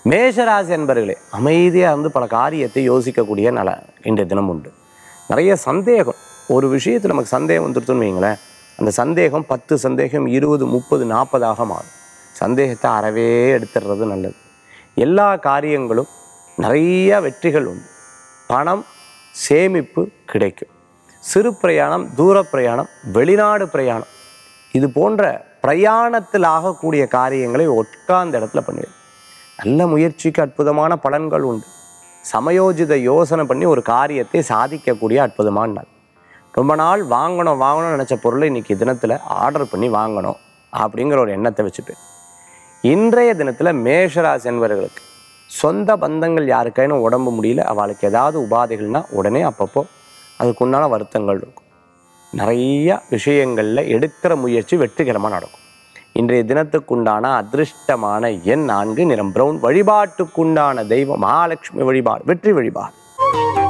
மேஷராசி என்பர்களே அமைதியாக இருந்து பல காரியத்தை யோசிக்கக்கூடிய நல இன்றைய தினம் உண்டு நிறைய சந்தேகம் ஒரு விஷயத்தில் நமக்கு சந்தேகம் வந்துருச்சுன்னு வைங்களேன் அந்த சந்தேகம் பத்து சந்தேகம் இருபது முப்பது நாற்பதாக மாறும் சந்தேகத்தை அறவே எடுத்துடுறது நல்லது எல்லா காரியங்களும் நிறைய வெற்றிகள் உண்டு பணம் சேமிப்பு கிடைக்கும் சிறு பிரயாணம் தூர பிரயாணம் வெளிநாடு பிரயாணம் இது போன்ற பிரயாணத்தில் ஆகக்கூடிய காரியங்களை உட்கார்ந்த இடத்துல பண்ணுவேன் நல்ல முயற்சிக்கு அற்புதமான பலன்கள் உண்டு சமயோஜித யோசனை பண்ணி ஒரு காரியத்தை சாதிக்கக்கூடிய அற்புதமான நாள் ரொம்ப நாள் வாங்கணும் வாங்கணும்னு நினச்ச பொருளை இன்னைக்கு தினத்தில் ஆர்டர் பண்ணி வாங்கணும் அப்படிங்கிற ஒரு எண்ணத்தை வச்சுப்பேன் இன்றைய தினத்தில் மேஷராசி என்பவர்களுக்கு சொந்த பந்தங்கள் யாருக்காயினும் உடம்பு முடியல அவளுக்கு ஏதாவது உபாதைகள்னா உடனே அப்பப்போ அதுக்குண்டான வருத்தங்கள் இருக்கும் நிறைய விஷயங்களில் எடுக்கிற முயற்சி வெற்றிகரமாக நடக்கும் இன்றைய தினத்துக்குண்டான அதிர்ஷ்டமான எண் நான்கு நிறம் பிரவுன் வழிபாட்டுக்குண்டான தெய்வம் மகாலட்சுமி வழிபாடு வெற்றி வழிபாடு